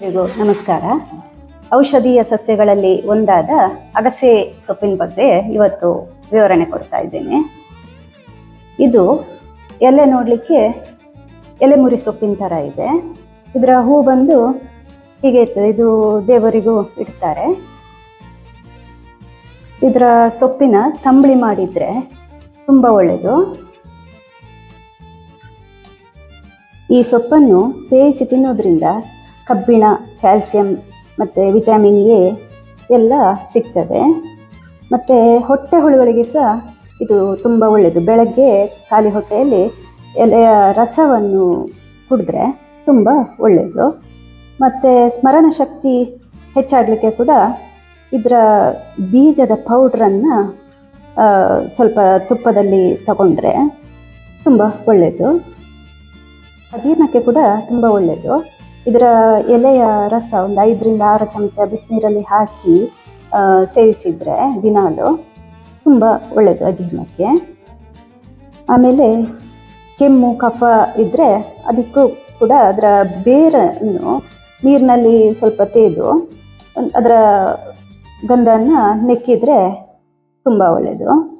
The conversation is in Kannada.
ಎಲ್ರಿಗೂ ನಮಸ್ಕಾರ ಔಷಧೀಯ ಸಸ್ಯಗಳಲ್ಲಿ ಒಂದಾದ ಅಗಸೆ ಸೊಪ್ಪಿನ ಬಗ್ಗೆ ಇವತ್ತು ವಿವರಣೆ ಕೊಡ್ತಾ ಇದ್ದೇನೆ ಇದು ಎಲೆ ನೋಡಲಿಕ್ಕೆ ಎಲೆಮುರಿ ಸೊಪ್ಪಿನ ಥರ ಇದೆ ಇದರ ಹೂ ಬಂದು ಹೀಗೆ ಇರ್ತದೆ ಇದು ದೇವರಿಗೂ ಇಡ್ತಾರೆ ಇದರ ಸೊಪ್ಪಿನ ತಂಬಳಿ ಮಾಡಿದರೆ ತುಂಬ ಒಳ್ಳೆಯದು ಈ ಸೊಪ್ಪನ್ನು ಬೇಯಿಸಿ ತಿನ್ನೋದ್ರಿಂದ ಕಬ್ಬಿಣ ಕ್ಯಾಲ್ಸಿಯಂ ಮತ್ತು ವಿಟಮಿನ್ ಎ ಎಲ್ಲ ಸಿಗ್ತದೆ ಮತ್ತು ಹೊಟ್ಟೆ ಹುಳುಗಳಿಗೆ ಸಹ ಇದು ತುಂಬ ಒಳ್ಳೆಯದು ಬೆಳಗ್ಗೆ ಖಾಲಿ ಹೊಟ್ಟೆಯಲ್ಲಿ ಎಲೆಯ ರಸವನ್ನು ಕುಡಿದ್ರೆ ತುಂಬ ಒಳ್ಳೆಯದು ಮತ್ತು ಸ್ಮರಣ ಶಕ್ತಿ ಹೆಚ್ಚಾಗಲಿಕ್ಕೆ ಕೂಡ ಇದರ ಬೀಜದ ಪೌಡ್ರನ್ನು ಸ್ವಲ್ಪ ತುಪ್ಪದಲ್ಲಿ ತಗೊಂಡ್ರೆ ತುಂಬ ಒಳ್ಳೆಯದು ಅಜೀರ್ಣಕ್ಕೆ ಕೂಡ ತುಂಬ ಒಳ್ಳೆಯದು ಇದರ ಎಲೆಯ ರಸ ಒಂದು ಐದರಿಂದ ಆರು ಚಮಚ ಬಿಸಿನೀರಲ್ಲಿ ಹಾಕಿ ಆ, ಸೇವಿಸಿದರೆ ದಿನಾಲು ತುಂಬ ಒಳ್ಳೆಯದು ಅಜೀರ್ಣಕ್ಕೆ ಆಮೇಲೆ ಕೆಮ್ಮು ಕಫ ಇದ್ದರೆ ಅದಕ್ಕೂ ಕೂಡ ಅದರ ಬೇರನ್ನು ನೀರಿನಲ್ಲಿ ಸ್ವಲ್ಪ ತೇದು ಒಂದ್- ಅದರ ಗಂಧನ ನೆಕ್ಕಿದರೆ ತುಂಬ ಒಳ್ಳೆಯದು